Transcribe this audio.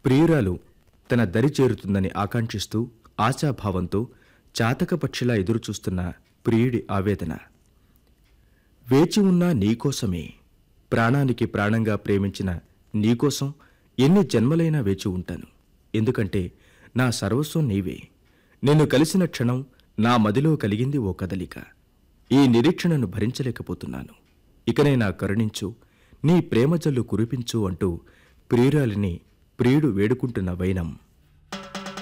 ప్రియురాలు తన దరి చేరుతుందని ఆకాంక్షిస్తూ ఆశాభావంతో చాతకపక్షిలా ఎదురుచూస్తున్న ప్రియుడి ఆవేదన వేచి ఉన్నా నీకోసమే ప్రాణానికి ప్రాణంగా ప్రేమించిన నీకోసం ఎన్ని జన్మలైనా వేచి ఉంటాను ఎందుకంటే నా సర్వస్వం నీవే నిన్ను కలిసిన క్షణం నా మదిలో కలిగింది ఓ కదలిక ఈ నిరీక్షణను భరించలేకపోతున్నాను ఇకనే నా కరుణించు నీ ప్రేమ జల్లు కురిపించు అంటూ ప్రియురాలిని ప్రియుడు వేడుకుంటున్న వైనం